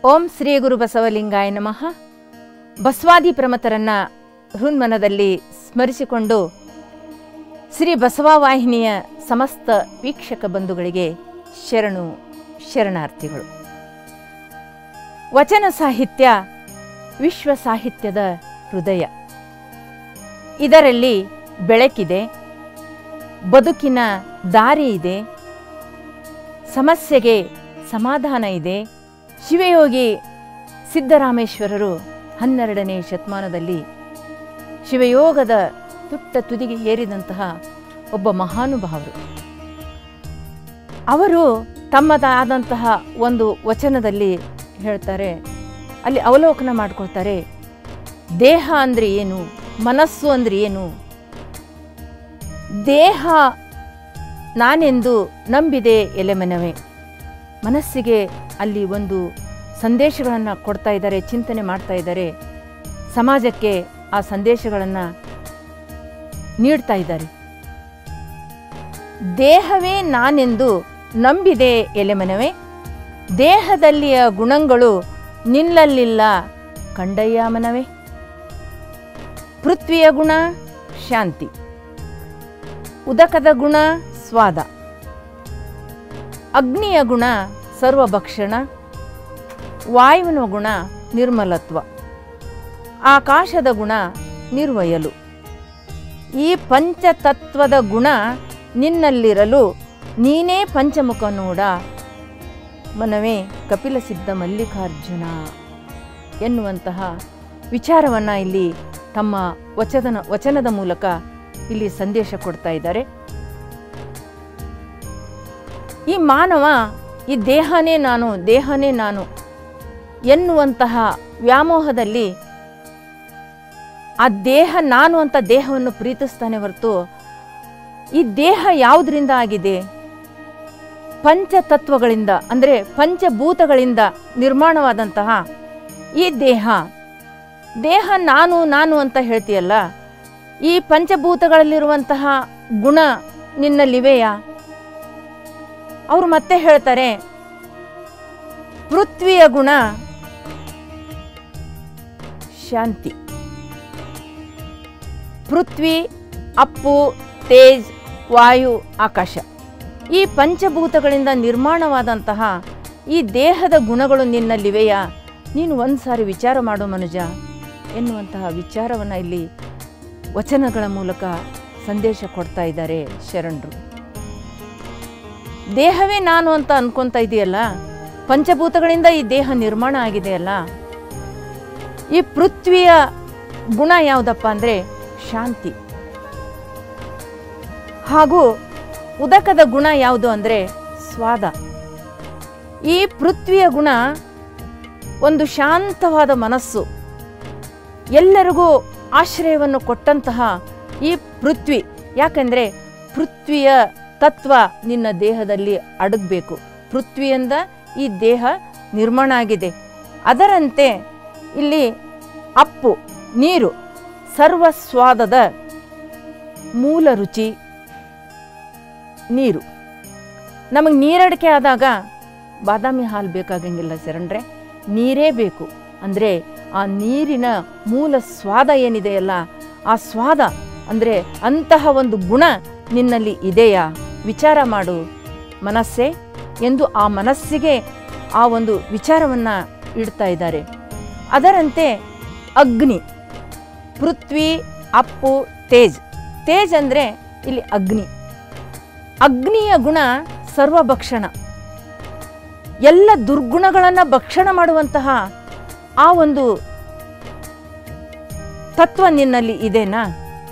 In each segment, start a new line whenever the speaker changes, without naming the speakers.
ಓಂ ಶ್ರೀ ಗುರು ಬಸವಲಿಂಗಾಯ ನಮಃ ಬಸವಾದಿ ಪ್ರಮತರನ್ನ ಹೃನ್ಮನದಲ್ಲಿ ಸ್ಮರಿಸಿಕೊಂಡು ಶ್ರೀ ಬಸವ ವಾಹಿನಿಯ ಸಮಸ್ತ ವೀಕ್ಷಕ ಬಂಧುಗಳಿಗೆ ಶರಣು ಶರಣಾರ್ಥಿಗಳು ವಚನ ಸಾಹಿತ್ಯ ವಿಶ್ವ ಸಾಹಿತ್ಯದ ಹೃದಯ ಇದರಲ್ಲಿ ಬೆಳಕಿದೆ ಬದುಕಿನ ದಾರಿ ಇದೆ ಸಮಸ್ಯೆಗೆ ಸಮಾಧಾನ ಇದೆ ಶಿವಯೋಗಿ ಸಿದ್ದರಾಮೇಶ್ವರರು ಹನ್ನೆರಡನೇ ಶತಮಾನದಲ್ಲಿ ಶಿವಯೋಗದ ತುಟ್ಟ ತುದಿಗೆ ಏರಿದಂತಹ ಒಬ್ಬ ಮಹಾನುಭಾವರು ಅವರು ತಮ್ಮದಾದಂತಹ ಒಂದು ವಚನದಲ್ಲಿ ಹೇಳ್ತಾರೆ ಅಲ್ಲಿ ಅವಲೋಕನ ಮಾಡ್ಕೊಳ್ತಾರೆ ದೇಹ ಅಂದರೆ ಏನು ಮನಸ್ಸು ಅಂದರೆ ಏನು ದೇಹ ನಾನೆಂದು ನಂಬಿದೆ ಎಲೆಮನವೇ ಮನಸ್ಸಿಗೆ ಅಲ್ಲಿ ಒಂದು ಸಂದೇಶಗಳನ್ನು ಕೊಡ್ತಾ ಇದ್ದಾರೆ ಚಿಂತನೆ ಮಾಡ್ತಾ ಇದ್ದಾರೆ ಸಮಾಜಕ್ಕೆ ಆ ಸಂದೇಶಗಳನ್ನು ನೀಡ್ತಾ ಇದ್ದಾರೆ ದೇಹವೇ ನಾನೆಂದು ನಂಬಿದೆ ಎಲೆಮನವೇ ದೇಹದಲ್ಲಿಯ ಗುಣಗಳು ನಿಲ್ಲಲಿಲ್ಲ ಕಂಡಯ್ಯ ಮನವೇ ಪೃಥ್ವಿಯ ಗುಣ ಶಾಂತಿ ಉದಕದ ಗುಣ ಸ್ವಾದ ಅಗ್ನಿಯ ಗುಣ ಸರ್ವಭಕ್ಷಣ ವಾಯುವಿನ ಗುಣ ನಿರ್ಮಲತ್ವ ಆಕಾಶದ ಗುಣ ನಿರ್ವಯಲು ಈ ಪಂಚತತ್ವದ ಗುಣ ನಿನ್ನಲ್ಲಿರಲು ನೀನೇ ಪಂಚಮುಖ ನೋಡ ಮನವೇ ಕಪಿಲ ಸಿದ್ಧ ಮಲ್ಲಿಕಾರ್ಜುನ ಎನ್ನುವಂತಹ ವಿಚಾರವನ್ನು ಇಲ್ಲಿ ತಮ್ಮ ವಚನ ವಚನದ ಮೂಲಕ ಇಲ್ಲಿ ಸಂದೇಶ ಕೊಡ್ತಾ ಇದ್ದಾರೆ ಈ ಮಾನವ ಈ ದೇಹನೇ ನಾನು ದೇಹನೇ ನಾನು ಎನ್ನುವಂತಹ ವ್ಯಾಮೋಹದಲ್ಲಿ ಆ ದೇಹ ನಾನು ಅಂತ ದೇಹವನ್ನು ಪ್ರೀತಿಸ್ತಾನೆ ಹೊರತು ಈ ದೇಹ ಯಾವುದರಿಂದ ಆಗಿದೆ ಪಂಚತತ್ವಗಳಿಂದ ಅಂದರೆ ಪಂಚಭೂತಗಳಿಂದ ನಿರ್ಮಾಣವಾದಂತಹ ಈ ದೇಹ ದೇಹ ನಾನು ನಾನು ಅಂತ ಹೇಳ್ತೀಯಲ್ಲ ಈ ಪಂಚಭೂತಗಳಲ್ಲಿರುವಂತಹ ಗುಣ ನಿನ್ನಲ್ಲಿವೆಯಾ ಅವರು ಮತ್ತೆ ಹೇಳ್ತಾರೆ ಪೃಥ್ವಿಯ ಗುಣ ಶಾಂತಿ ಪೃಥ್ವಿ ಅಪ್ಪು ತೇಜ್ ವಾಯು ಆಕಾಶ ಈ ಪಂಚಭೂತಗಳಿಂದ ನಿರ್ಮಾಣವಾದಂತಹ ಈ ದೇಹದ ಗುಣಗಳು ನಿನ್ನಲ್ಲಿವೆಯಾ ನೀನು ಒಂದು ಸಾರಿ ವಿಚಾರ ಮಾಡು ಮನುಜ ಎನ್ನುವಂತಹ ವಿಚಾರವನ್ನು ಇಲ್ಲಿ ವಚನಗಳ ಮೂಲಕ ಸಂದೇಶ ಕೊಡ್ತಾ ಇದ್ದಾರೆ ಶರಣರು ದೇಹವೇ ನಾನು ಅಂತ ಅನ್ಕೊಂತ ಇದೆಯಲ್ಲ ಪಂಚಭೂತಗಳಿಂದ ಈ ದೇಹ ನಿರ್ಮಾಣ ಆಗಿದೆಯಲ್ಲ ಈ ಪೃಥ್ವಿಯ ಗುಣ ಯಾವುದಪ್ಪ ಅಂದರೆ ಶಾಂತಿ ಹಾಗೂ ಉದಕದ ಗುಣ ಯಾವುದು ಅಂದರೆ ಸ್ವಾದ ಈ ಪೃಥ್ವಿಯ ಗುಣ ಒಂದು ಶಾಂತವಾದ ಮನಸ್ಸು ಎಲ್ಲರಿಗೂ ಆಶ್ರಯವನ್ನು ಕೊಟ್ಟಂತಹ ಈ ಪೃಥ್ವಿ ಯಾಕಂದರೆ ಪೃಥ್ವಿಯ ತತ್ವ ನಿನ್ನ ದೇಹದಲ್ಲಿ ಅಡಗಬೇಕು ಪೃಥ್ವಿಯಿಂದ ಈ ದೇಹ ನಿರ್ಮಾಣ ಆಗಿದೆ ಅದರಂತೆ ಇಲ್ಲಿ ಅಪ್ಪು ನೀರು ಸರ್ವಸ್ವಾದದ ಮೂಲ ರುಚಿ ನೀರು ನಮಗೆ ನೀರಡಿಕೆ ಆದಾಗ ಬಾದಾಮಿ ಹಾಲು ಬೇಕಾಗಂಗಿಲ್ಲ ಶರಣರೆ ನೀರೇ ಬೇಕು ಅಂದರೆ ಆ ನೀರಿನ ಮೂಲ ಸ್ವಾದ ಏನಿದೆಯಲ್ಲ ಆ ಸ್ವಾದ ಅಂದರೆ ಅಂತಹ ಒಂದು ಗುಣ ನಿನ್ನಲ್ಲಿ ಇದೆಯಾ ವಿಚಾರ ಮಾಡು ಮನಸ್ಸೇ ಎಂದು ಆ ಮನಸ್ಸಿಗೆ ಆ ಒಂದು ವಿಚಾರವನ್ನು ಇಡ್ತಾ ಇದ್ದಾರೆ ಅದರಂತೆ ಅಗ್ನಿ ಪೃಥ್ವಿ ಅಪ್ಪು ತೇಜ್ ತೇಜ್ ಅಂದರೆ ಇಲ್ಲಿ ಅಗ್ನಿ ಅಗ್ನಿಯ ಗುಣ ಸರ್ವಭಕ್ಷಣ ಎಲ್ಲ ದುರ್ಗುಣಗಳನ್ನು ಭಕ್ಷಣ ಮಾಡುವಂತಹ ಆ ಒಂದು ತತ್ವ ನಿನ್ನಲ್ಲಿ ಇದೆನಾ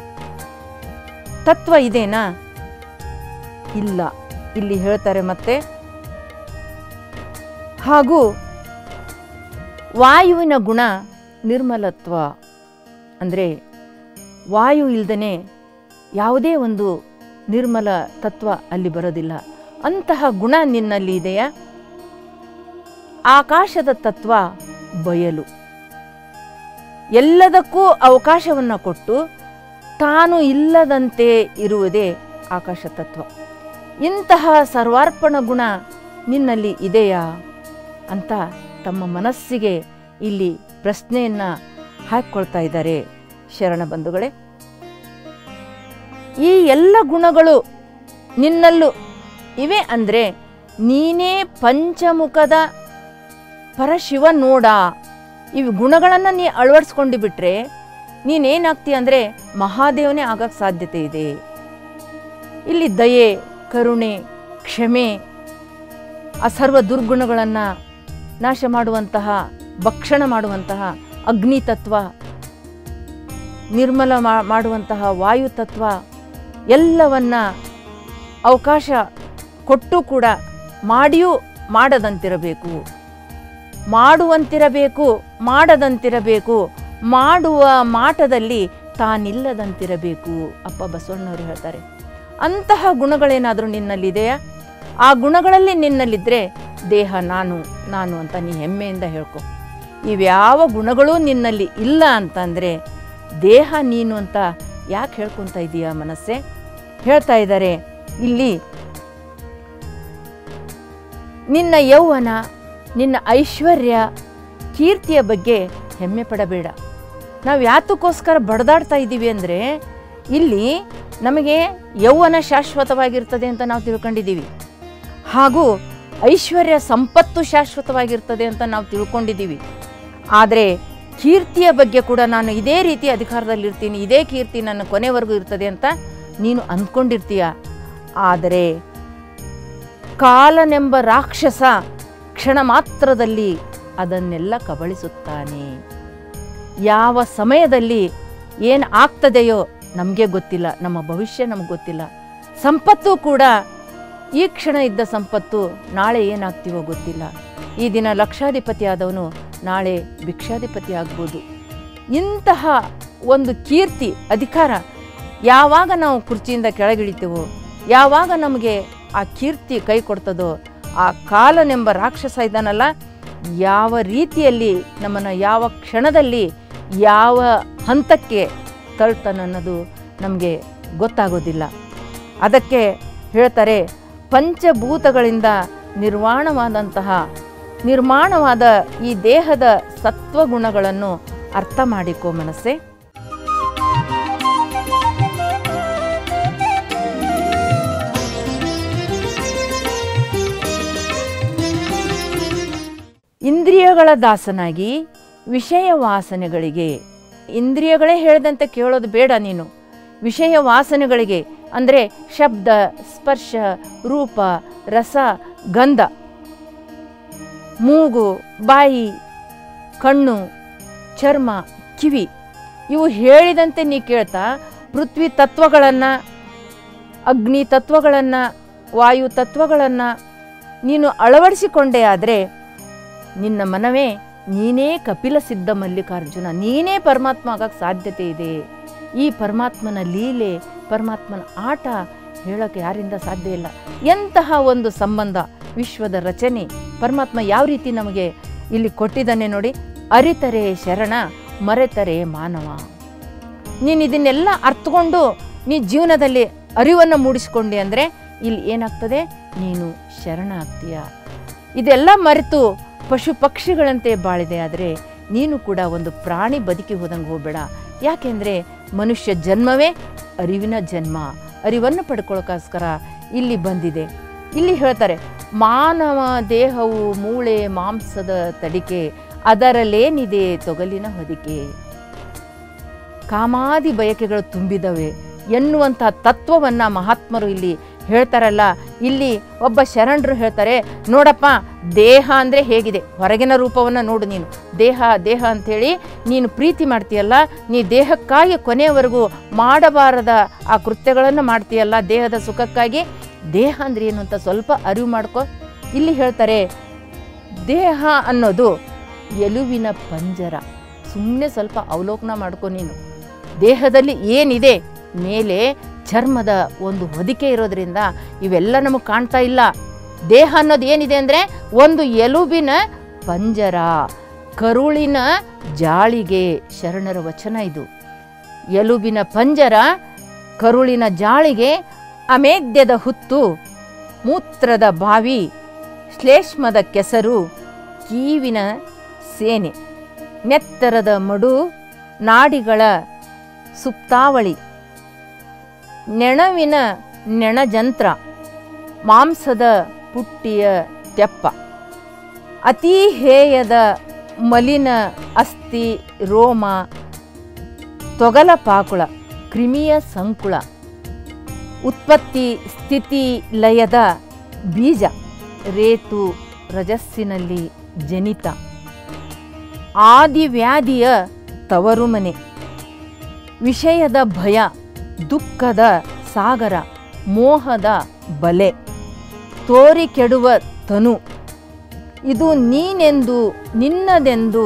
ತತ್ವ ಇದೆನಾ ಇಲ್ಲ ಇಲ್ಲಿ ಹೇಳ್ತಾರೆ ಮತ್ತೆ ಹಾಗೂ ವಾಯುವಿನ ಗುಣ ನಿರ್ಮಲತ್ವ ಅಂದರೆ ವಾಯು ಇಲ್ದನೆ ಯಾವುದೇ ಒಂದು ನಿರ್ಮಲ ತತ್ವ ಅಲ್ಲಿ ಬರೋದಿಲ್ಲ ಅಂತಹ ಗುಣ ನಿನ್ನಲ್ಲಿ ಇದೆಯಾ ಆಕಾಶದ ತತ್ವ ಬಯಲು ಎಲ್ಲದಕ್ಕೂ ಅವಕಾಶವನ್ನು ಕೊಟ್ಟು ತಾನು ಇಲ್ಲದಂತೆ ಇರುವುದೇ ಆಕಾಶ ತತ್ವ ಇಂತಹ ಸರ್ವಾರ್ಪಣ ಗುಣ ನಿನ್ನಲ್ಲಿ ಇದೆಯಾ ಅಂತ ತಮ್ಮ ಮನಸ್ಸಿಗೆ ಇಲ್ಲಿ ಪ್ರಶ್ನೆಯನ್ನ ಹಾಕ್ಕೊಳ್ತಾ ಇದ್ದಾರೆ ಶರಣ ಬಂಧುಗಳೇ ಈ ಎಲ್ಲ ಗುಣಗಳು ನಿನ್ನಲ್ಲೂ ಇವೆ ಅಂದರೆ ನೀನೇ ಪಂಚಮುಖದ ಪರಶಿವ ನೋಡ ಇವು ಗುಣಗಳನ್ನು ನೀ ಅಳವಡಿಸ್ಕೊಂಡು ಬಿಟ್ರೆ ನೀನೇನಾಗ್ತೀಯ ಅಂದರೆ ಮಹಾದೇವನೇ ಆಗಕ್ಕೆ ಸಾಧ್ಯತೆ ಇದೆ ಇಲ್ಲಿ ದಯೆ ಕರುಣೆ ಕ್ಷಮೆ ಆ ಸರ್ವ ದುರ್ಗುಣಗಳನ್ನು ನಾಶ ಮಾಡುವಂತಹ ಭಕ್ಷಣ ಮಾಡುವಂತಹ ಅಗ್ನಿ ತತ್ವ ನಿರ್ಮಲ ಮಾ- ಮಾಡುವಂತಹ ವಾಯು ತತ್ವ ಎಲ್ಲವನ್ನ ಅವಕಾಶ ಕೊಟ್ಟು ಕೂಡ ಮಾಡಿಯೂ ಮಾಡದಂತಿರಬೇಕು ಮಾಡುವಂತಿರಬೇಕು ಮಾಡದಂತಿರಬೇಕು ಮಾಡುವ ಮಾಟದಲ್ಲಿ ತಾನಿಲ್ಲದಂತಿರಬೇಕು ಅಪ್ಪ ಬಸವಣ್ಣವರು ಹೇಳ್ತಾರೆ ಅಂತಹ ಗುಣಗಳೇನಾದರೂ ನಿನ್ನಲ್ಲಿದೆಯಾ ಆ ಗುಣಗಳಲ್ಲಿ ನಿನ್ನಲ್ಲಿದ್ದರೆ ದೇಹ ನಾನು ನಾನು ಅಂತ ನೀ ಹೆಮ್ಮೆಯಿಂದ ಹೇಳ್ಕೊ ಇವ್ಯಾವ ಗುಣಗಳೂ ನಿನ್ನಲ್ಲಿ ಇಲ್ಲ ಅಂತಂದರೆ ದೇಹ ನೀನು ಅಂತ ಯಾಕೆ ಹೇಳ್ಕೊತ ಇದೀಯಾ ಮನಸ್ಸೇ ಹೇಳ್ತಾ ಇದ್ದಾರೆ ಇಲ್ಲಿ ನಿನ್ನ ಯೌವನ ನಿನ್ನ ಐಶ್ವರ್ಯ ಕೀರ್ತಿಯ ಬಗ್ಗೆ ಹೆಮ್ಮೆ ಪಡಬೇಡ ನಾವು ಯಾತಕ್ಕೋಸ್ಕರ ಬಡದಾಡ್ತಾ ಇದ್ದೀವಿ ಅಂದರೆ ಇಲ್ಲಿ ನಮಗೆ ಯೌವನ ಶಾಶ್ವತವಾಗಿರ್ತದೆ ಅಂತ ನಾವು ತಿಳ್ಕೊಂಡಿದ್ದೀವಿ ಹಾಗೂ ಐಶ್ವರ್ಯ ಸಂಪತ್ತು ಶಾಶ್ವತವಾಗಿರ್ತದೆ ಅಂತ ನಾವು ತಿಳ್ಕೊಂಡಿದ್ದೀವಿ ಆದರೆ ಕೀರ್ತಿಯ ಬಗ್ಗೆ ಕೂಡ ನಾನು ಇದೇ ರೀತಿ ಅಧಿಕಾರದಲ್ಲಿರ್ತೀನಿ ಇದೇ ಕೀರ್ತಿ ನನ್ನ ಕೊನೆವರೆಗೂ ಇರ್ತದೆ ಅಂತ ನೀನು ಅಂದ್ಕೊಂಡಿರ್ತೀಯ ಆದರೆ ಕಾಲನೆಂಬ ರಾಕ್ಷಸ ಕ್ಷಣ ಮಾತ್ರದಲ್ಲಿ ಅದನ್ನೆಲ್ಲ ಕಬಳಿಸುತ್ತಾನೆ ಯಾವ ಸಮಯದಲ್ಲಿ ಏನು ಆಗ್ತದೆಯೋ ನಮಗೆ ಗೊತ್ತಿಲ್ಲ ನಮ್ಮ ಭವಿಷ್ಯ ನಮಗೆ ಗೊತ್ತಿಲ್ಲ ಸಂಪತ್ತು ಕೂಡ ಈ ಕ್ಷಣ ಇದ್ದ ಸಂಪತ್ತು ನಾಳೆ ಏನಾಗ್ತೀವೋ ಗೊತ್ತಿಲ್ಲ ಈ ದಿನ ಲಕ್ಷಾಧಿಪತಿ ಆದವನು ನಾಳೆ ಭಿಕ್ಷಾಧಿಪತಿ ಆಗ್ಬೋದು ಇಂತಹ ಒಂದು ಕೀರ್ತಿ ಅಧಿಕಾರ ಯಾವಾಗ ನಾವು ಕುರ್ಚಿಯಿಂದ ಕೆಳಗಿಳಿತೀವೋ ಯಾವಾಗ ನಮಗೆ ಆ ಕೀರ್ತಿ ಕೈ ಕೊಡ್ತದೋ ಆ ಕಾಲನೆಂಬ ರಾಕ್ಷಸ ಇದ್ದಾನಲ್ಲ ಯಾವ ರೀತಿಯಲ್ಲಿ ನಮ್ಮನ್ನು ಯಾವ ಕ್ಷಣದಲ್ಲಿ ಯಾವ ಹಂತಕ್ಕೆ ತಳ್ತಾನನ್ನೋದು ನಮಗೆ ಗೊತ್ತಾಗೋದಿಲ್ಲ ಅದಕ್ಕೆ ಹೇಳ್ತಾರೆ ಪಂಚಭೂತಗಳಿಂದ ನಿರ್ವಾಣವಾದಂತಹ ನಿರ್ಮಾಣವಾದ ಈ ದೇಹದ ಸತ್ವಗುಣಗಳನ್ನು ಅರ್ಥ ಮಾಡಿಕೋ ಮನಸ್ಸೇ ಇಂದ್ರಿಯಗಳ ದಾಸನಾಗಿ ವಿಷಯ ವಾಸನೆಗಳಿಗೆ ಇಂದ್ರಿಯಗಳೇ ಹೇಳಿದಂತೆ ಕೇಳೋದು ಬೇಡ ನೀನು ವಿಷಯ ವಾಸನೆಗಳಿಗೆ ಅಂದರೆ ಶಬ್ದ ಸ್ಪರ್ಶ ರೂಪ ರಸ ಗಂಧ ಮೂಗು ಬಾಯಿ ಕಣ್ಣು ಚರ್ಮ ಕಿವಿ ಇವು ಹೇಳಿದಂತೆ ನೀ ಕೇಳ್ತಾ ಪೃಥ್ವಿ ತತ್ವಗಳನ್ನು ಅಗ್ನಿ ತತ್ವಗಳನ್ನು ವಾಯು ತತ್ವಗಳನ್ನು ನೀನು ಅಳವಡಿಸಿಕೊಂಡೇ ಆದರೆ ನಿನ್ನ ಮನವೇ ನೀನೇ ಕಪಿಲ ಸಿದ್ಧ ಮಲ್ಲಿಕಾರ್ಜುನ ನೀನೇ ಪರಮಾತ್ಮ ಆಗಕ್ಕೆ ಸಾಧ್ಯತೆ ಇದೆ ಈ ಪರಮಾತ್ಮನ ಲೀಲೆ ಪರಮಾತ್ಮನ ಆಟ ಹೇಳೋಕ್ಕೆ ಯಾರಿಂದ ಸಾಧ್ಯ ಇಲ್ಲ ಎಂತಹ ಒಂದು ಸಂಬಂಧ ವಿಶ್ವದ ರಚನೆ ಪರಮಾತ್ಮ ಯಾವ ರೀತಿ ನಮಗೆ ಇಲ್ಲಿ ಕೊಟ್ಟಿದ್ದಾನೆ ನೋಡಿ ಅರಿತರೆ ಶರಣ ಮರೆತರೆ ಮಾನವ ನೀನು ಇದನ್ನೆಲ್ಲ ಅರ್ಥಕೊಂಡು ನೀ ಜೀವನದಲ್ಲಿ ಅರಿವನ್ನು ಮೂಡಿಸ್ಕೊಂಡೆ ಅಂದರೆ ಇಲ್ಲಿ ಏನಾಗ್ತದೆ ನೀನು ಶರಣ ಆಗ್ತೀಯ ಇದೆಲ್ಲ ಮರೆತು ಪಶು ಪಕ್ಷಿಗಳಂತೆ ಬಾಳಿದೆ ಆದರೆ ನೀನು ಕೂಡ ಒಂದು ಪ್ರಾಣಿ ಬದುಕಿ ಹೋದಂಗೆ ಹೋಗಬೇಡ ಯಾಕೆಂದರೆ ಮನುಷ್ಯ ಜನ್ಮವೇ ಅರಿವಿನ ಜನ್ಮ ಅರಿವನ್ನು ಪಡ್ಕೊಳ್ಳೋಕ್ಕೋಸ್ಕರ ಇಲ್ಲಿ ಬಂದಿದೆ ಇಲ್ಲಿ ಹೇಳ್ತಾರೆ ಮಾನವ ದೇಹವು ಮೂಳೆ ಮಾಂಸದ ತಡಿಕೆ ಅದರಲ್ಲೇನಿದೆ ತೊಗಲಿನ ಹೊದಿಕೆ ಕಾಮಾದಿ ಬಯಕೆಗಳು ತುಂಬಿದವೆ ಎನ್ನುವಂಥ ತತ್ವವನ್ನು ಮಹಾತ್ಮರು ಇಲ್ಲಿ ಹೇಳ್ತಾರಲ್ಲ ಇಲ್ಲಿ ಒಬ್ಬ ಶರಣರು ಹೇಳ್ತಾರೆ ನೋಡಪ್ಪ ದೇಹ ಅಂದರೆ ಹೇಗಿದೆ ಹೊರಗಿನ ರೂಪವನ್ನು ನೋಡು ನೀನು ದೇಹ ದೇಹ ಅಂಥೇಳಿ ನೀನು ಪ್ರೀತಿ ಮಾಡ್ತೀಯಲ್ಲ ನೀ ದೇಹಕ್ಕಾಗಿ ಕೊನೆಯವರೆಗೂ ಮಾಡಬಾರದ ಆ ಕೃತ್ಯಗಳನ್ನು ಮಾಡ್ತೀಯಲ್ಲ ದೇಹದ ಸುಖಕ್ಕಾಗಿ ದೇಹ ಅಂದ್ರೆ ಏನು ಅಂತ ಸ್ವಲ್ಪ ಅರಿವು ಮಾಡ್ಕೊ ಇಲ್ಲಿ ಹೇಳ್ತಾರೆ ದೇಹ ಅನ್ನೋದು ಎಲುವಿನ ಪಂಜರ ಸುಮ್ಮನೆ ಸ್ವಲ್ಪ ಅವಲೋಕನ ಮಾಡ್ಕೊ ನೀನು ದೇಹದಲ್ಲಿ ಏನಿದೆ ಮೇಲೆ ಚರ್ಮದ ಒಂದು ಹೊದಿಕೆ ಇರೋದ್ರಿಂದ ಇವೆಲ್ಲ ನಮಗೆ ಕಾಣ್ತಾ ಇಲ್ಲ ದೇಹ ಅನ್ನೋದು ಏನಿದೆ ಅಂದರೆ ಒಂದು ಎಲುಬಿನ ಪಂಜರ ಕರುಳಿನ ಜಾಳಿಗೆ ಶರಣರ ವಚನ ಇದು ಎಲುಬಿನ ಪಂಜರ ಕರುಳಿನ ಜಾಳಿಗೆ ಅಮೇದ್ಯದ ಹುತ್ತು ಮೂತ್ರದ ಬಾವಿ ಶ್ಲೇಷ್ಮದ ಕೆಸರು ಕೀವಿನ ಸೇನೆ ನೆತ್ತರದ ಮಡು ನಾಡಿಗಳ ಸುಪ್ತಾವಳಿ ನೆಣವಿನ ನೆಣಜಂತ್ರ ಮಾಂಸದ ಪುಟ್ಟಿಯ ತೆಪ್ಪ ಅತೀ ಹೇಯದ ಮಲಿನ ಅಸ್ಥಿ ರೋಮ ತೊಗಲ ಪಾಕುಳ ಕ್ರಿಮಿಯ ಸಂಕುಳ ಉತ್ಪತ್ತಿ ಸ್ಥಿತಿ ಲಯದ ಬೀಜ ರೇತು ರಜಸ್ಸಿನಲ್ಲಿ ಜನಿತ ಆದಿವ್ಯಾಧಿಯ ತವರುಮನೆ ವಿಷಯದ ಭಯ ದುಃಖದ ಸಾಗರ ಮೋಹದ ಬಲೆ ತೋರಿ ಕೆಡುವ ತನು ಇದು ನೀನೆಂದು ನಿನ್ನದೆಂದು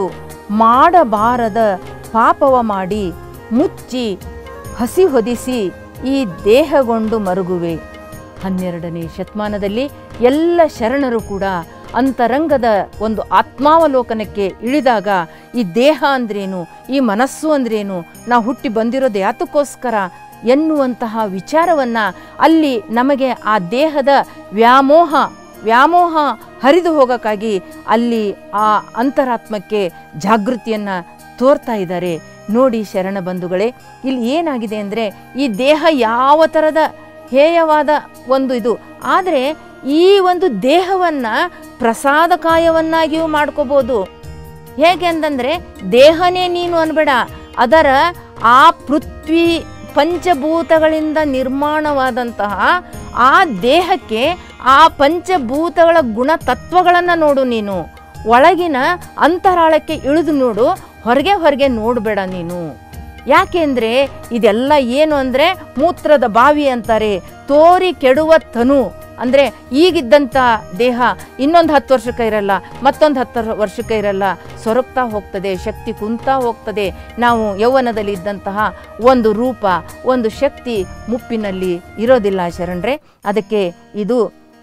ಮಾಡಬಾರದ ಪಾಪವ ಮಾಡಿ ಮುಚ್ಚಿ ಹಸಿ ಹೊದಿಸಿ ಈ ದೇಹಗೊಂಡು ಮರುಗುವೆ ಹನ್ನೆರಡನೇ ಶತಮಾನದಲ್ಲಿ ಎಲ್ಲ ಶರಣರು ಕೂಡ ಅಂತರಂಗದ ಒಂದು ಆತ್ಮಾವಲೋಕನಕ್ಕೆ ಇಳಿದಾಗ ಈ ದೇಹ ಅಂದ್ರೇನು ಈ ಮನಸ್ಸು ಅಂದ್ರೇನು ನಾವು ಹುಟ್ಟಿ ಬಂದಿರೋದು ಯಾತಕ್ಕೋಸ್ಕರ ಎನ್ನುವಂತಹ ವಿಚಾರವನ್ನು ಅಲ್ಲಿ ನಮಗೆ ಆ ದೇಹದ ವ್ಯಾಮೋಹ ವ್ಯಾಮೋಹ ಹರಿದು ಹೋಗೋಕ್ಕಾಗಿ ಅಲ್ಲಿ ಆ ಅಂತರಾತ್ಮಕ್ಕೆ ಜಾಗೃತಿಯನ್ನು ತೋರ್ತಾ ಇದ್ದಾರೆ ನೋಡಿ ಶರಣ ಬಂಧುಗಳೇ ಇಲ್ಲಿ ಏನಾಗಿದೆ ಅಂದರೆ ಈ ದೇಹ ಯಾವ ಥರದ ಹೇಯವಾದ ಒಂದು ಇದು ಆದರೆ ಈ ಒಂದು ದೇಹವನ್ನು ಪ್ರಸಾದಕಾಯವನ್ನಾಗಿಯೂ ಮಾಡ್ಕೋಬೋದು ಹೇಗೆ ಅಂತಂದರೆ ದೇಹನೇ ನೀನು ಅನ್ಬೇಡ ಅದರ ಆ ಪೃಥ್ವಿ ಪಂಚಭೂತಗಳಿಂದ ನಿರ್ಮಾಣವಾದಂತಹ ಆ ದೇಹಕ್ಕೆ ಆ ಪಂಚಭೂತಗಳ ಗುಣತತ್ವಗಳನ್ನು ನೋಡು ನೀನು ಒಳಗಿನ ಅಂತರಾಳಕ್ಕೆ ಇಳಿದು ನೋಡು ಹೊರಗೆ ಹೊರಗೆ ನೋಡಬೇಡ ನೀನು ಯಾಕೆಂದರೆ ಇದೆಲ್ಲ ಏನು ಅಂದರೆ ಮೂತ್ರದ ಬಾವಿ ಅಂತಾರೆ ತೋರಿ ಕೆಡುವ ತನು ಅಂದರೆ ಈಗಿದ್ದಂಥ ದೇಹ ಇನ್ನೊಂದು ಹತ್ತು ವರ್ಷಕ್ಕೆ ಇರಲ್ಲ ಮತ್ತೊಂದು ಹತ್ತು ವರ್ಷಕ್ಕೆ ಇರಲ್ಲ ಸೊರಗ್ತಾ ಹೋಗ್ತದೆ ಶಕ್ತಿ ಕುಂತಾ ಹೋಗ್ತದೆ ನಾವು ಯೌವನದಲ್ಲಿ ಇದ್ದಂತಹ ಒಂದು ರೂಪ ಒಂದು ಶಕ್ತಿ ಮುಪ್ಪಿನಲ್ಲಿ ಇರೋದಿಲ್ಲ ಶರಣರೇ ಅದಕ್ಕೆ ಇದು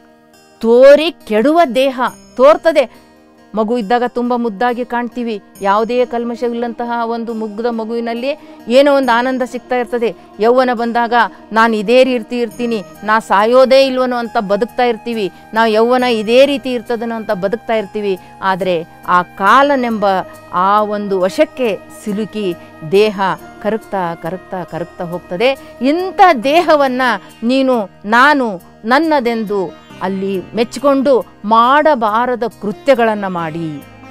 ತೋರಿ ಕೆಡುವ ದೇಹ ತೋರ್ತದೆ ಮಗು ಇದ್ದಾಗ ತುಂಬ ಮುದ್ದಾಗಿ ಕಾಣ್ತೀವಿ ಯಾವುದೇ ಕಲ್ಮಶವಿಲ್ಲಂತಹ ಒಂದು ಮುಗ್ಧ ಮಗುವಿನಲ್ಲಿ ಏನೋ ಒಂದು ಆನಂದ ಸಿಗ್ತಾ ಇರ್ತದೆ ಯೌವನ ಬಂದಾಗ ನಾನು ಇದೇ ರೀತಿ ಇರ್ತೀನಿ ನಾ ಸಾಯೋದೇ ಇಲ್ವನೋ ಅಂತ ಬದುಕ್ತಾ ಇರ್ತೀವಿ ನಾವು ಯೌವನ ಇದೇ ರೀತಿ ಇರ್ತದನೋ ಅಂತ ಬದುಕ್ತಾ ಇರ್ತೀವಿ ಆದರೆ ಆ ಕಾಲನೆಂಬ ಆ ಒಂದು ವಶಕ್ಕೆ ಸಿಲುಕಿ ದೇಹ ಕರಗ್ತಾ ಕರಗ್ತಾ ಕರಗ್ತಾ ಹೋಗ್ತದೆ ಇಂಥ ದೇಹವನ್ನು ನೀನು ನಾನು ನನ್ನದೆಂದು ಅಲ್ಲಿ ಮೆಚ್ಚಿಕೊಂಡು ಮಾಡಬಾರದ ಕೃತ್ಯಗಳನ್ನು ಮಾಡಿ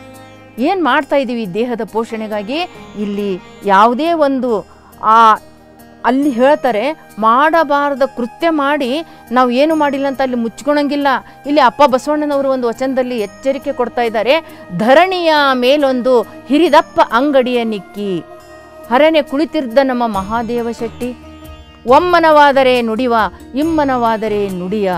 ಏನು ಮಾಡ್ತಾ ಇದ್ದೀವಿ ದೇಹದ ಪೋಷಣೆಗಾಗಿ ಇಲ್ಲಿ ಯಾವುದೇ ಒಂದು ಆ ಅಲ್ಲಿ ಹೇಳ್ತಾರೆ ಮಾಡಬಾರದ ಕೃತ್ಯ ಮಾಡಿ ನಾವು ಏನು ಮಾಡಿಲ್ಲ ಅಂತ ಅಲ್ಲಿ ಮುಚ್ಕೊಳಂಗಿಲ್ಲ ಇಲ್ಲಿ ಅಪ್ಪ ಬಸವಣ್ಣನವರು ಒಂದು ವಚನದಲ್ಲಿ ಎಚ್ಚರಿಕೆ ಕೊಡ್ತಾ ಇದ್ದಾರೆ ಧರಣಿಯ ಮೇಲೊಂದು ಹಿರಿದಪ್ಪ ಅಂಗಡಿಯ ನಿಕ್ಕಿ ಹರನೆ ಕುಳಿತಿದ್ದ ನಮ್ಮ ಮಹಾದೇವ ಶೆಟ್ಟಿ ಒಮ್ಮನವಾದರೆ ನುಡಿವ ಇಮ್ಮನವಾದರೆ ನುಡಿಯ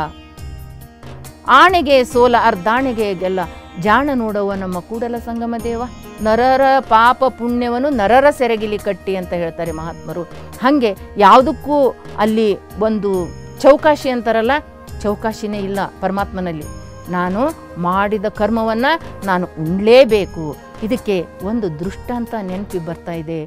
ಆಣೆಗೆ ಸೋಲ ಅರ್ಧಾಣೆಗೆ ಗೆಲ್ಲ ಜಾಣ ನೋಡವ ನಮ್ಮ ಕೂಡಲ ಸಂಗಮ ದೇವ ನರರ ಪಾಪ ಪುಣ್ಯವನ್ನು ನರರ ಸೆರಗಿಲಿ ಕಟ್ಟಿ ಅಂತ ಹೇಳ್ತಾರೆ ಮಹಾತ್ಮರು ಹಾಗೆ ಯಾವುದಕ್ಕೂ ಅಲ್ಲಿ ಒಂದು ಚೌಕಾಶಿ ಅಂತಾರಲ್ಲ ಚೌಕಾಶಿನೇ ಇಲ್ಲ ಪರಮಾತ್ಮನಲ್ಲಿ ನಾನು ಮಾಡಿದ ಕರ್ಮವನ್ನು ನಾನು ಉಣ್ಲೇಬೇಕು ಇದಕ್ಕೆ ಒಂದು ದೃಷ್ಟಾಂತ ನೆನಪಿ ಬರ್ತಾ ಇದೆ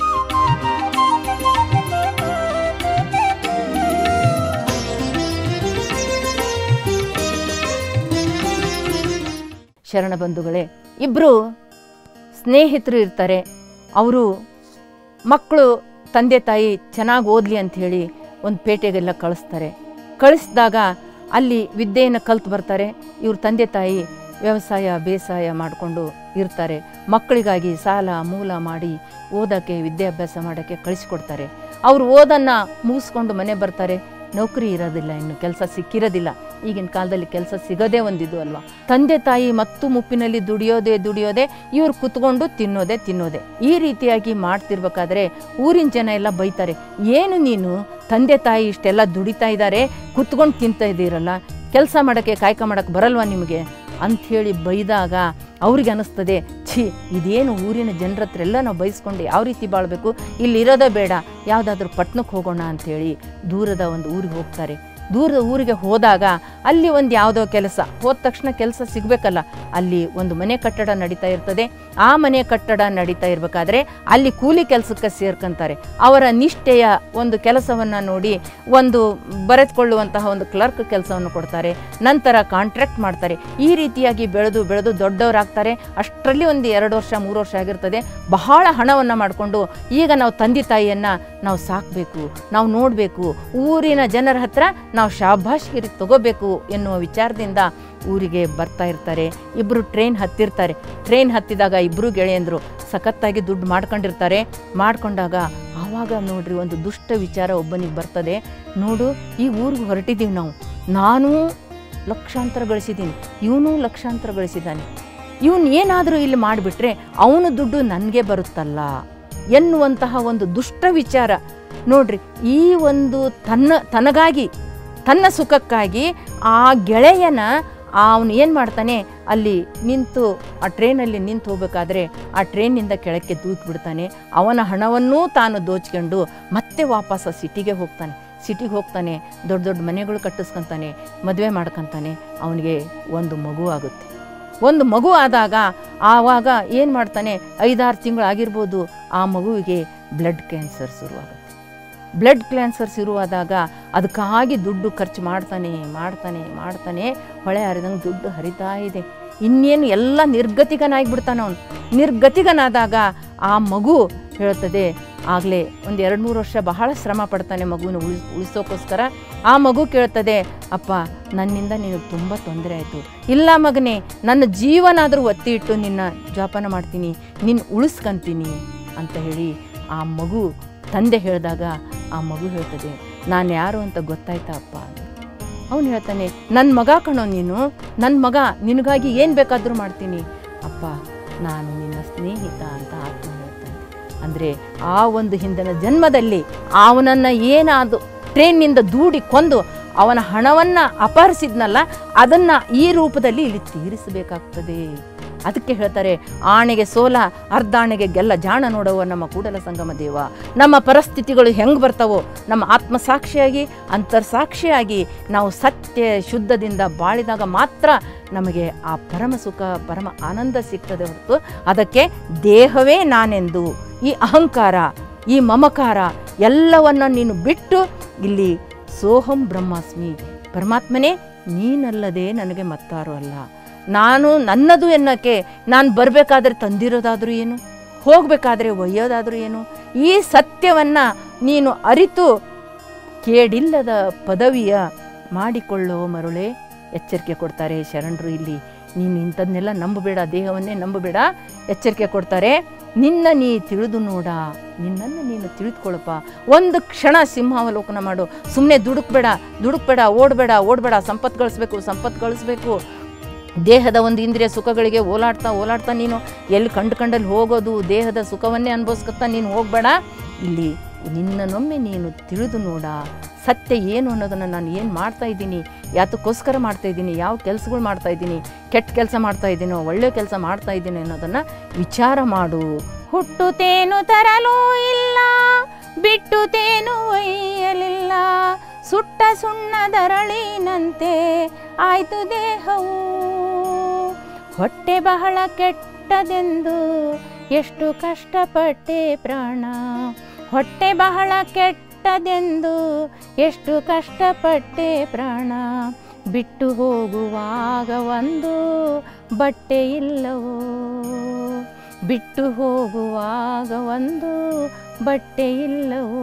ಶರಣ ಬಂಧುಗಳೇ ಇಬ್ಬರು ಸ್ನೇಹಿತರು ಇರ್ತಾರೆ ಅವರು ಮಕ್ಕಳು ತಂದೆ ತಾಯಿ ಚೆನ್ನಾಗಿ ಓದಲಿ ಅಂಥೇಳಿ ಒಂದು ಪೇಟೆಗೆಲ್ಲ ಕಳಿಸ್ತಾರೆ ಕಳಿಸಿದಾಗ ಅಲ್ಲಿ ವಿದ್ಯೆಯನ್ನು ಕಲ್ತು ಬರ್ತಾರೆ ಇವ್ರ ತಂದೆ ತಾಯಿ ವ್ಯವಸಾಯ ಬೇಸಾಯ ಮಾಡಿಕೊಂಡು ಇರ್ತಾರೆ ಮಕ್ಕಳಿಗಾಗಿ ಸಾಲ ಮೂಲ ಮಾಡಿ ಓದೋಕ್ಕೆ ವಿದ್ಯಾಭ್ಯಾಸ ಮಾಡೋಕ್ಕೆ ಕಳಿಸ್ಕೊಡ್ತಾರೆ ಅವರು ಓದನ್ನು ಮುಗಿಸ್ಕೊಂಡು ಮನೆ ಬರ್ತಾರೆ ನೌಕರಿ ಇರೋದಿಲ್ಲ ಇನ್ನು ಕೆಲಸ ಸಿಕ್ಕಿರೋದಿಲ್ಲ ಈಗಿನ ಕಾಲದಲ್ಲಿ ಕೆಲಸ ಸಿಗೋದೇ ಒಂದಿದು ಅಲ್ವಾ ತಂದೆ ತಾಯಿ ಮತ್ತು ಮುಪ್ಪಿನಲ್ಲಿ ದುಡಿಯೋದೇ ದುಡಿಯೋದೇ ಇವ್ರು ಕುತ್ಕೊಂಡು ತಿನ್ನೋದೇ ತಿನ್ನೋದೇ ಈ ರೀತಿಯಾಗಿ ಮಾಡ್ತಿರ್ಬೇಕಾದ್ರೆ ಊರಿನ ಜನ ಎಲ್ಲ ಬೈತಾರೆ ಏನು ನೀನು ತಂದೆ ತಾಯಿ ಇಷ್ಟೆಲ್ಲ ದುಡಿತಾ ಇದ್ದಾರೆ ಕುತ್ಕೊಂಡು ತಿಂತಾ ಇದ್ದೀರಲ್ಲ ಕೆಲಸ ಮಾಡೋಕ್ಕೆ ಕಾಯ್ಕ ಮಾಡೋಕ್ಕೆ ಬರಲ್ವಾ ನಿಮಗೆ ಅಂಥೇಳಿ ಬೈದಾಗ ಅವ್ರಿಗೆ ಅನ್ನಿಸ್ತದೆ ಛೀ ಇದೇನು ಊರಿನ ಜನರ ಹತ್ರ ಎಲ್ಲ ನಾವು ಬೈಸ್ಕೊಂಡು ಯಾವ ರೀತಿ ಬಾಳಬೇಕು ಇಲ್ಲಿ ಇರೋದೇ ಬೇಡ ಯಾವುದಾದ್ರೂ ಪಟ್ಟಣಕ್ಕೆ ಹೋಗೋಣ ಅಂಥೇಳಿ ದೂರದ ಒಂದು ಊರಿಗೆ ಹೋಗ್ತಾರೆ ದೂರದ ಊರಿಗೆ ಹೋದಾಗ ಅಲ್ಲಿ ಒಂದು ಯಾವುದೋ ಕೆಲಸ ಹೋದ ತಕ್ಷಣ ಕೆಲಸ ಸಿಗಬೇಕಲ್ಲ ಅಲ್ಲಿ ಒಂದು ಮನೆ ಕಟ್ಟಡ ನಡೀತಾ ಇರ್ತದೆ ಆ ಮನೆ ಕಟ್ಟಡ ನಡೀತಾ ಇರಬೇಕಾದ್ರೆ ಅಲ್ಲಿ ಕೂಲಿ ಕೆಲಸಕ್ಕೆ ಸೇರ್ಕೊಂತಾರೆ ಅವರ ನಿಷ್ಠೆಯ ಒಂದು ಕೆಲಸವನ್ನು ನೋಡಿ ಒಂದು ಬರೆದುಕೊಳ್ಳುವಂತಹ ಒಂದು ಕ್ಲರ್ಕ್ ಕೆಲಸವನ್ನು ಕೊಡ್ತಾರೆ ನಂತರ ಕಾಂಟ್ರಾಕ್ಟ್ ಮಾಡ್ತಾರೆ ಈ ರೀತಿಯಾಗಿ ಬೆಳೆದು ಬೆಳೆದು ದೊಡ್ಡವರಾಗ್ತಾರೆ ಅಷ್ಟರಲ್ಲಿ ಒಂದು ಎರಡು ವರ್ಷ ಮೂರು ವರ್ಷ ಆಗಿರ್ತದೆ ಬಹಳ ಹಣವನ್ನು ಮಾಡಿಕೊಂಡು ಈಗ ನಾವು ತಂದೆ ತಾಯಿಯನ್ನು ನಾವು ಸಾಕಬೇಕು ನಾವು ನೋಡಬೇಕು ಊರಿನ ಜನರ ಹತ್ರ ನಾವು ಶಾಬಾಷ್ಗಿರಿ ತಗೋಬೇಕು ಎನ್ನುವ ವಿಚಾರದಿಂದ ಊರಿಗೆ ಬರ್ತಾ ಇರ್ತಾರೆ ಇಬ್ಬರು ಟ್ರೈನ್ ಹತ್ತಿರ್ತಾರೆ ಟ್ರೈನ್ ಹತ್ತಿದಾಗ ಇಬ್ಬರು ಗೆಳೆಯಂದರು ಸಖತ್ತಾಗಿ ದುಡ್ಡು ಮಾಡ್ಕೊಂಡಿರ್ತಾರೆ ಮಾಡ್ಕೊಂಡಾಗ ಆವಾಗ ನೋಡ್ರಿ ಒಂದು ದುಷ್ಟ ವಿಚಾರ ಒಬ್ಬನಿಗೆ ಬರ್ತದೆ ನೋಡು ಈ ಊರಿಗೆ ಹೊರಟಿದ್ದೀವಿ ನಾವು ನಾನು ಲಕ್ಷಾಂತರ ಗಳಿಸಿದ್ದೀನಿ ಇವನು ಲಕ್ಷಾಂತರ ಗಳಿಸಿದ್ದಾನೆ ಇವನು ಏನಾದರೂ ಇಲ್ಲಿ ಮಾಡಿಬಿಟ್ರೆ ಅವನ ದುಡ್ಡು ನನಗೆ ಬರುತ್ತಲ್ಲ ಎನ್ನುವಂತಹ ಒಂದು ದುಷ್ಟ ವಿಚಾರ ನೋಡ್ರಿ ಈ ಒಂದು ತನ್ನ ತನಗಾಗಿ ತನ್ನ ಸುಖಕ್ಕಾಗಿ ಆ ಗೆಳೆಯನ ಅವನು ಏನು ಮಾಡ್ತಾನೆ ಅಲ್ಲಿ ನಿಂತು ಆ ಟ್ರೈನಲ್ಲಿ ನಿಂತು ಹೋಗ್ಬೇಕಾದ್ರೆ ಆ ಟ್ರೈನಿಂದ ಕೆಳಕ್ಕೆ ಬಿಡ್ತಾನೆ ಅವನ ಹಣವನ್ನೂ ತಾನು ದೋಚ್ಕೊಂಡು ಮತ್ತೆ ವಾಪಸ್ ಆ ಸಿಟಿಗೆ ಹೋಗ್ತಾನೆ ಸಿಟಿಗೆ ಹೋಗ್ತಾನೆ ದೊಡ್ಡ ದೊಡ್ಡ ಮನೆಗಳು ಕಟ್ಟಿಸ್ಕೊತಾನೆ ಮದುವೆ ಮಾಡ್ಕೊತಾನೆ ಅವನಿಗೆ ಒಂದು ಮಗು ಆಗುತ್ತೆ ಒಂದು ಮಗು ಆದಾಗ ಆವಾಗ ಏನು ಮಾಡ್ತಾನೆ ಐದಾರು ತಿಂಗಳು ಆಗಿರ್ಬೋದು ಆ ಮಗುವಿಗೆ ಬ್ಲಡ್ ಕ್ಯಾನ್ಸರ್ ಶುರುವಾಗುತ್ತೆ ಬ್ಲಡ್ ಕ್ಯಾನ್ಸರ್ ಶುರುವಾದಾಗ ಅದಕ್ಕಾಗಿ ದುಡ್ಡು ಖರ್ಚು ಮಾಡ್ತಾನೆ ಮಾಡ್ತಾನೆ ಮಾಡ್ತಾನೆ ಹೊಳೆ ಹರಿದಂಗೆ ದುಡ್ಡು ಹರಿತಾ ಇದೆ ಇನ್ನೇನು ಎಲ್ಲ ನಿರ್ಗತಿಗನಾಗಿಬಿಡ್ತಾನೆ ಅವನು ನಿರ್ಗತಿಗನಾದಾಗ ಆ ಮಗು ಹೇಳ್ತದೆ ಆಗಲೇ ಒಂದು ಎರಡು ಮೂರು ವರ್ಷ ಬಹಳ ಶ್ರಮ ಪಡ್ತಾನೆ ಮಗುವಿನ ಉಳಿಸ್ ಉಳಿಸೋಕ್ಕೋಸ್ಕರ ಆ ಮಗು ಕೇಳ್ತದೆ ಅಪ್ಪ ನನ್ನಿಂದ ನಿನಗೆ ತುಂಬ ತೊಂದರೆ ಆಯಿತು ಇಲ್ಲ ಮಗನೇ ನನ್ನ ಜೀವನಾದರೂ ಒತ್ತಿ ಇಟ್ಟು ನಿನ್ನ ಜೋಪಾನ ಮಾಡ್ತೀನಿ ನಿನ್ನ ಉಳಿಸ್ಕೊಂತೀನಿ ಅಂತ ಹೇಳಿ ಆ ಮಗು ತಂದೆ ಹೇಳಿದಾಗ ಆ ಮಗು ಹೇಳ್ತದೆ ನಾನು ಯಾರು ಅಂತ ಗೊತ್ತಾಯ್ತಾ ಅಪ್ಪ ಅಂತ ಅವನು ಹೇಳ್ತಾನೆ ನನ್ನ ಮಗ ಕಣೋ ನೀನು ನನ್ನ ಮಗ ನಿನಗಾಗಿ ಏನು ಬೇಕಾದರೂ ಮಾಡ್ತೀನಿ ಅಪ್ಪ ನಾನು ನಿನ್ನ ಸ್ನೇಹಿತ ಅಂತ ಆತ್ಮ ಹೇಳ್ತಾನೆ ಅಂದರೆ ಆ ಒಂದು ಹಿಂದಿನ ಜನ್ಮದಲ್ಲಿ ಅವನನ್ನು ಏನಾದು ಟ್ರೈನ್ನಿಂದ ದೂಡಿ ಕೊಂದು ಅವನ ಹಣವನ್ನು ಅಪಹರಿಸಿದ್ನಲ್ಲ ಅದನ್ನು ಈ ರೂಪದಲ್ಲಿ ಇಲ್ಲಿ ತೀರಿಸಬೇಕಾಗ್ತದೆ ಅದಕ್ಕೆ ಹೇಳ್ತಾರೆ ಆಣೆಗೆ ಸೋಲ ಅರ್ಧಾಣೆಗೆ ಗೆಲ್ಲ ಜಾಣ ನೋಡುವ ನಮ್ಮ ಕೂಡಲ ಸಂಗಮ ದೇವ ನಮ್ಮ ಪರಿಸ್ಥಿತಿಗಳು ಹೆಂಗೆ ಬರ್ತಾವೋ ನಮ್ಮ ಆತ್ಮಸಾಕ್ಷಿಯಾಗಿ ಅಂತರ್ಸಾಕ್ಷಿಯಾಗಿ ನಾವು ಸತ್ಯ ಶುದ್ಧದಿಂದ ಬಾಳಿದಾಗ ಮಾತ್ರ ನಮಗೆ ಆ ಪರಮ ಸುಖ ಪರಮ ಆನಂದ ಸಿಗ್ತದೆ ಹೊರತು ಅದಕ್ಕೆ ದೇಹವೇ ನಾನೆಂದು ಈ ಅಹಂಕಾರ ಈ ಮಮಕಾರ ಎಲ್ಲವನ್ನ ನೀನು ಬಿಟ್ಟು ಇಲ್ಲಿ ಸೋಹಂ ಬ್ರಹ್ಮಾಸ್ಮಿ ಪರಮಾತ್ಮನೇ ನೀನಲ್ಲದೆ ನನಗೆ ಮತ್ತಾರು ಅಲ್ಲ ನಾನು ನನ್ನದು ಎನ್ನಕ್ಕೆ ನಾನು ಬರಬೇಕಾದ್ರೆ ತಂದಿರೋದಾದರೂ ಏನು ಹೋಗಬೇಕಾದ್ರೆ ಒಯ್ಯೋದಾದರೂ ಏನು ಈ ಸತ್ಯವನ್ನು ನೀನು ಅರಿತು ಕೇಡಿಲ್ಲದ ಪದವಿಯ ಮಾಡಿಕೊಳ್ಳೋ ಮರುಳೆ ಎಚ್ಚರಿಕೆ ಕೊಡ್ತಾರೆ ಶರಣರು ಇಲ್ಲಿ ನೀನು ಇಂಥದ್ನೆಲ್ಲ ನಂಬಬೇಡ ದೇಹವನ್ನೇ ನಂಬಬೇಡ ಎಚ್ಚರಿಕೆ ಕೊಡ್ತಾರೆ ನಿನ್ನ ನೀ ತಿಳಿದು ನೋಡ ನಿನ್ನನ್ನು ನೀನು ತಿಳಿದುಕೊಳ್ಳಪ್ಪ ಒಂದು ಕ್ಷಣ ಸಿಂಹಾವಲೋಕನ ಮಾಡು ಸುಮ್ಮನೆ ದುಡುಕ್ಬೇಡ ದುಡುಕ್ಬೇಡ ಓಡಬೇಡ ಓಡಬೇಡ ಸಂಪತ್ತು ಗಳಿಸ್ಬೇಕು ಸಂಪತ್ತು ಗಳಿಸ್ಬೇಕು ದೇಹದ ಒಂದು ಇಂದ್ರಿಯ ಸುಖಗಳಿಗೆ ಓಲಾಡ್ತಾ ಓಲಾಡ್ತಾ ನೀನು ಎಲ್ಲಿ ಕಂಡು ಕಂಡಲ್ಲಿ ಹೋಗೋದು ದೇಹದ ಸುಖವನ್ನೇ ಅನುಭವಿಸ್ಕೊತಾ ನೀನು ಹೋಗಬೇಡ ಇಲ್ಲಿ ನಿನ್ನನ್ನೊಮ್ಮೆ ನೀನು ತಿಳಿದು ನೋಡ ಸತ್ಯ ಏನು ಅನ್ನೋದನ್ನು ನಾನು ಏನು ಮಾಡ್ತಾ ಇದ್ದೀನಿ ಯಾತಕ್ಕೋಸ್ಕರ ಮಾಡ್ತಾ ಇದ್ದೀನಿ ಯಾವ ಕೆಲಸಗಳು ಮಾಡ್ತಾ ಇದ್ದೀನಿ ಕೆಟ್ಟ ಕೆಲಸ ಮಾಡ್ತಾ ಇದ್ದೀನೋ ಒಳ್ಳೆಯ ಕೆಲಸ ಮಾಡ್ತಾ ಇದ್ದೀನಿ ಅನ್ನೋದನ್ನು ವಿಚಾರ ಮಾಡು ಹುಟ್ಟುತ್ತೇನು ತರಲೂ ಇಲ್ಲ ಬಿಟ್ಟುತೇನು ಒಯ್ಯಲಿಲ್ಲ ಸುಟ್ಟ ಸುಣ್ಣದರಳಿನಂತೆ ಆಯ್ತು ದೇಹವು ಹೊಟ್ಟೆ ಬಹಳ ಕೆಟ್ಟದೆಂದು ಎಷ್ಟು ಕಷ್ಟಪಟ್ಟೆ ಪ್ರಾಣ ಹೊಟ್ಟೆ ಬಹಳ ಕೆಟ್ಟದೆಂದು ಎಷ್ಟು ಕಷ್ಟಪಟ್ಟೆ ಪ್ರಾಣ ಬಿಟ್ಟು ಹೋಗುವಾಗ ಒಂದು ಬಟ್ಟೆ ಇಲ್ಲವೋ ಬಿಟ್ಟು ಹೋಗುವಾಗ ಒಂದು ಬಟ್ಟೆ ಇಲ್ಲವೋ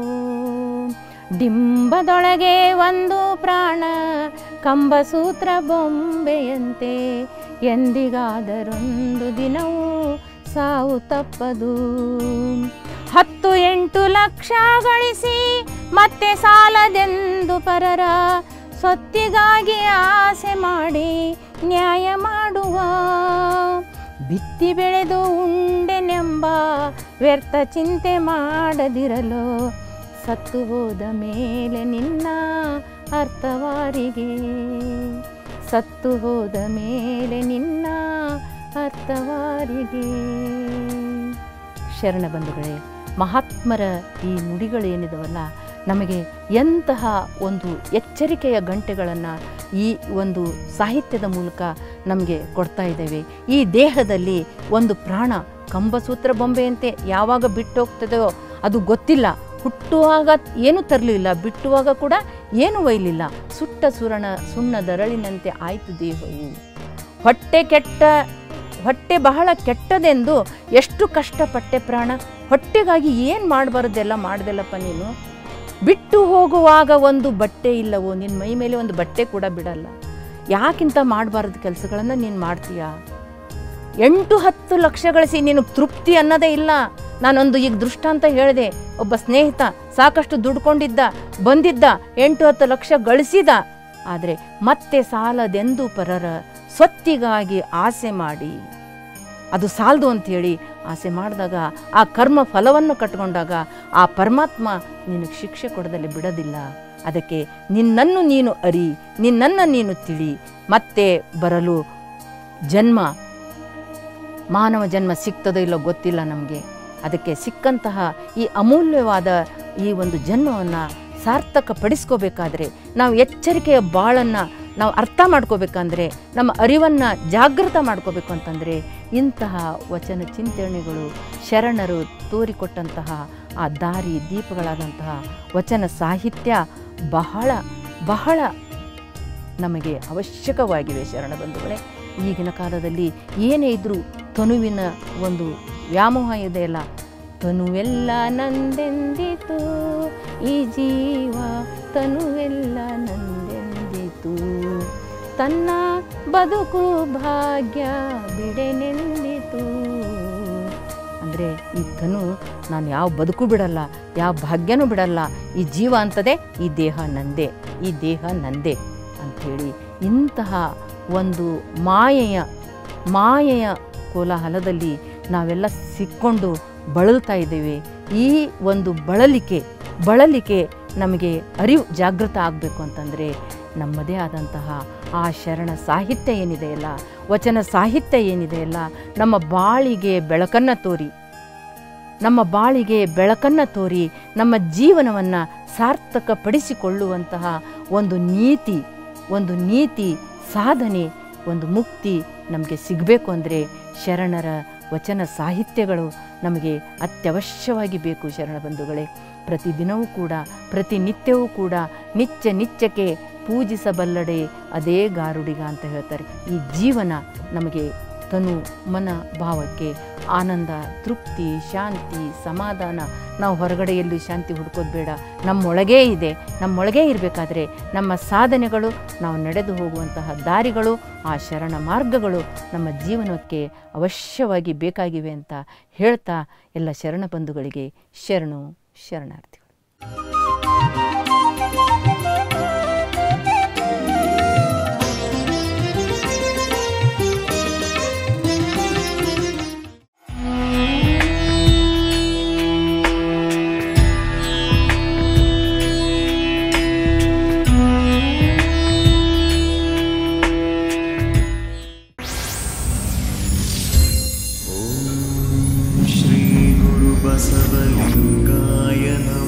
ಡಿಂಬದೊಳಗೆ ಒಂದು ಪ್ರಾಣ ಕಂಬಸೂತ್ರ ಬೊಂಬೆಯಂತೆ ಎಂದಿಗಾದರೊಂದು ದಿನವೂ ಸಾವು ತಪ್ಪದು ಹತ್ತು ಎಂಟು ಲಕ್ಷ ಗಳಿಸಿ ಮತ್ತೆ ಸಾಲದೆಂದು ಪರರ ಸ್ವತ್ತಿಗಾಗಿ ಆಸೆ ಮಾಡಿ ನ್ಯಾಯ ಮಾಡುವ ಬಿತ್ತಿ ಬೆಳೆದು ಉಂಡೆನೆಂಬ ವ್ಯರ್ಥ ಚಿಂತೆ ಮಾಡದಿರಲು ಸತ್ತು ಹೋದ ಮೇಲೆ ನಿನ್ನ ಅರ್ಥವಾರಿಗೆ ಸತ್ತು ಹೋದ ಮೇಲೆ ನಿನ್ನ ಅರ್ಥವಾರಿಗೆ ಶರಣ ಬಂಧುಗಳೇ ಮಹಾತ್ಮರ ಈ ನುಡಿಗಳೇನಿದವಲ್ಲ ನಮಗೆ ಎಂತಹ ಒಂದು ಎಚ್ಚರಿಕೆಯ ಗಂಟೆಗಳನ್ನು ಈ ಒಂದು ಸಾಹಿತ್ಯದ ಮೂಲಕ ನಮಗೆ ಕೊಡ್ತಾ ಇದ್ದೇವೆ ಈ ದೇಹದಲ್ಲಿ ಒಂದು ಪ್ರಾಣ ಕಂಬಸೂತ್ರ ಬೊಂಬೆಯಂತೆ ಯಾವಾಗ ಬಿಟ್ಟು ಹೋಗ್ತದೆಯೋ ಅದು ಗೊತ್ತಿಲ್ಲ ಹುಟ್ಟುವಾಗ ಏನು ತರಲಿಲ್ಲ ಬಿಟ್ಟುವಾಗ ಕೂಡ ಏನು ಒಯ್ಲಿಲ್ಲ ಸುಟ್ಟ ಸುರಣ ಸುಣ್ಣದರಳಿನಂತೆ ಆಯಿತು ದೇಹವು ಹೊಟ್ಟೆ ಕೆಟ್ಟ ಹೊಟ್ಟೆ ಬಹಳ ಕೆಟ್ಟದೆಂದು ಎಷ್ಟು ಕಷ್ಟಪಟ್ಟೆ ಪ್ರಾಣ ಹೊಟ್ಟೆಗಾಗಿ ಏನು ಮಾಡಬಾರ್ದೆಲ್ಲ ಮಾಡ್ದೆಲ್ಲಪ್ಪ ನೀನು ಬಿಟ್ಟು ಹೋಗುವಾಗ ಒಂದು ಬಟ್ಟೆ ಇಲ್ಲವೋ ನಿನ್ನ ಮೈ ಮೇಲೆ ಒಂದು ಬಟ್ಟೆ ಕೂಡ ಬಿಡಲ್ಲ ಯಾಕಿಂತ ಮಾಡಬಾರ್ದು ಕೆಲಸಗಳನ್ನು ನೀನು ಮಾಡ್ತೀಯಾ ಎಂಟು ಹತ್ತು ಲಕ್ಷ ಗಳಿಸಿ ನೀನು ತೃಪ್ತಿ ಅನ್ನೋದೇ ಇಲ್ಲ ನಾನೊಂದು ಈಗ ದೃಷ್ಟಾಂತ ಹೇಳಿದೆ ಒಬ್ಬ ಸ್ನೇಹಿತ ಸಾಕಷ್ಟು ದುಡ್ಕೊಂಡಿದ್ದ ಬಂದಿದ್ದ ಎಂಟು ಹತ್ತು ಲಕ್ಷ ಗಳಿಸಿದ ಆದರೆ ಮತ್ತೆ ಸಾಲದೆಂದು ಪರರ ಸ್ವತ್ತಿಗಾಗಿ ಆಸೆ ಮಾಡಿ ಅದು ಸಾಲದು ಅಂಥೇಳಿ ಆಸೆ ಮಾಡಿದಾಗ ಆ ಕರ್ಮ ಫಲವನ್ನು ಕಟ್ಕೊಂಡಾಗ ಆ ಪರಮಾತ್ಮ ನಿನಗೆ ಶಿಕ್ಷೆ ಕೊಡದಲ್ಲಿ ಬಿಡೋದಿಲ್ಲ ಅದಕ್ಕೆ ನಿನ್ನನ್ನು ನೀನು ಅರಿ ನಿನ್ನನ್ನು ನೀನು ತಿಳಿ ಮತ್ತೆ ಬರಲು ಜನ್ಮ ಮಾನವ ಜನ್ಮ ಸಿಗ್ತದೋ ಇಲ್ಲೋ ಗೊತ್ತಿಲ್ಲ ನಮಗೆ ಅದಕ್ಕೆ ಸಿಕ್ಕಂತಹ ಈ ಅಮೂಲ್ಯವಾದ ಈ ಒಂದು ಜನ್ಮವನ್ನು ಸಾರ್ಥಕ ಪಡಿಸ್ಕೋಬೇಕಾದ್ರೆ ನಾವು ಎಚ್ಚರಿಕೆಯ ಬಾಳನ್ನು ನಾವು ಅರ್ಥ ಮಾಡ್ಕೋಬೇಕಂದ್ರೆ ನಮ್ಮ ಅರಿವನ್ನು ಜಾಗೃತ ಮಾಡ್ಕೋಬೇಕು ಅಂತಂದರೆ ಇಂತಹ ವಚನ ಚಿಂತನೆಗಳು ಶರಣರು ತೋರಿಕೊಟ್ಟಂತಹ ಆ ದಾರಿ ದೀಪಗಳಾದಂತಹ ವಚನ ಸಾಹಿತ್ಯ ಬಹಳ ಬಹಳ ನಮಗೆ ಅವಶ್ಯಕವಾಗಿವೆ ಶರಣ ಬಂಧುಗಳೇ ಈಗಿನ ಕಾಲದಲ್ಲಿ ಏನೇ ಇದ್ದರೂ ತನುವಿನ ಒಂದು ವ್ಯಾಮೋಹ ಇದೆಯಲ್ಲ ತನುವೆಲ್ಲ ನಂದೆಂದಿತು ಈ ಜೀವ ತನುವೆಲ್ಲ ನಂದೆಂದಿತು ತನ್ನ ಬದುಕು ಭಾಗ್ಯ ಬಿಡೆನೆಂದಿತು ಅಂದರೆ ಈ ತನು ನಾನು ಯಾವ ಬದುಕು ಬಿಡಲ್ಲ ಯಾವ ಭಾಗ್ಯನೂ ಬಿಡಲ್ಲ ಈ ಜೀವ ಅಂತದೆ ಈ ದೇಹ ನಂದೇ ಈ ದೇಹ ನಂದೇ ಅಂಥೇಳಿ ಇಂತಹ ಒಂದು ಮಾಯೆಯ ಮಾಯೆಯ ಕೋಲಾಹಲದಲ್ಲಿ ನಾವೆಲ್ಲ ಸಿಕ್ಕೊಂಡು ಬಳಲ್ತಾ ಇದ್ದೇವೆ ಈ ಒಂದು ಬಳಲಿಕೆ ಬಳಲಿಕೆ ನಮಗೆ ಅರಿವು ಜಾಗೃತ ಆಗಬೇಕು ಅಂತಂದರೆ ನಮ್ಮದೇ ಆದಂತಹ ಆ ಶರಣ ಸಾಹಿತ್ಯ ಏನಿದೆಯಲ್ಲ ವಚನ ಸಾಹಿತ್ಯ ಏನಿದೆಯಲ್ಲ ನಮ್ಮ ಬಾಳಿಗೆ ಬೆಳಕನ್ನು ತೋರಿ ನಮ್ಮ ಬಾಳಿಗೆ ಬೆಳಕನ್ನು ತೋರಿ ನಮ್ಮ ಜೀವನವನ್ನು ಸಾರ್ಥಕಪಡಿಸಿಕೊಳ್ಳುವಂತಹ ಒಂದು ನೀತಿ ಒಂದು ನೀತಿ ಸಾಧನೆ ಒಂದು ಮುಕ್ತಿ ನಮಗೆ ಸಿಗಬೇಕು ಅಂದರೆ ಶರಣರ ವಚನ ಸಾಹಿತ್ಯಗಳು ನಮಗೆ ಅತ್ಯವಶ್ಯವಾಗಿ ಬೇಕು ಶರಣ ಬಂಧುಗಳೇ ಪ್ರತಿದಿನವೂ ಕೂಡ ಪ್ರತಿನಿತ್ಯವೂ ಕೂಡ ನಿತ್ಯ ನಿತ್ಯಕ್ಕೆ ಪೂಜಿಸಬಲ್ಲಡೆ ಅದೇ ಗಾರುಡಿಗ ಅಂತ ಹೇಳ್ತಾರೆ ಈ ಜೀವನ ನಮಗೆ ತನು ಮನ ಭಾವಕ್ಕೆ ಆನಂದ ತೃಪ್ತಿ ಶಾಂತಿ ಸಮಾಧಾನ ನಾವು ಹೊರಗಡೆಯಲ್ಲಿ ಶಾಂತಿ ಹುಡ್ಕೋದು ಬೇಡ ನಮ್ಮೊಳಗೇ ಇದೆ ನಮ್ಮೊಳಗೇ ಇರಬೇಕಾದ್ರೆ ನಮ್ಮ ಸಾಧನೆಗಳು ನಾವು ನಡೆದು ಹೋಗುವಂತಹ ದಾರಿಗಳು ಆ ಶರಣ ಮಾರ್ಗಗಳು ನಮ್ಮ ಜೀವನಕ್ಕೆ ಅವಶ್ಯವಾಗಿ ಬೇಕಾಗಿವೆ ಅಂತ ಹೇಳ್ತಾ ಎಲ್ಲ ಶರಣ ಬಂಧುಗಳಿಗೆ ಶರಣು ಶರಣಾರ್ಥಿಗಳು
श्रीगुरुबसवलिङ्गाय नमः